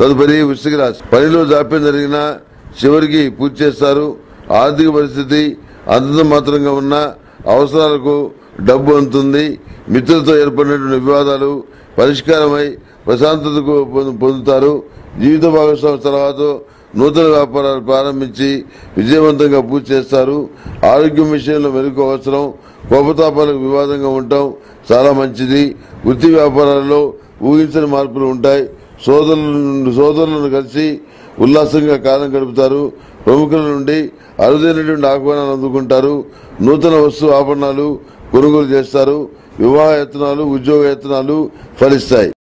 తదుపరి వృశ్చిక రాశి పనిలో జాప్యం జరిగినా చివరికి పూర్తి చేస్తారు ఆర్థిక పరిస్థితి అంతంత మాత్రంగా ఉన్న అవసరాలకు డబ్బు అందుతుంది మిత్రులతో ఏర్పడినటువంటి వివాదాలు పరిష్కారమై ప్రశాంతతకు పొందు- పొందుతారు జీవిత భాగస్వామి తర్వాత నూతన వ్యాపారాలు ప్రారంభించి విజయవంతంగా పూర్తి చేస్తారు ఆరోగ్యం విషయంలో మెరుగు అవసరం కోపతాపాలకు వివాదంగా ఉండటం చాలా మంచిది వృత్తి వ్యాపారాల్లో ఊహించని మార్పులు ఉంటాయి సోదరులను సోదరులను కలిసి ఉల్లాసంగా కాలం గడుపుతారు ప్రముఖుల నుండి అరుదైనటువంటి ఆహ్వానాలు అందుకుంటారు నూతన వస్తు ఆభరణాలు కొనుగోలు చేస్తారు వివాహ యత్నాలు ఉద్యోగ యత్నాలు ఫలిస్తాయి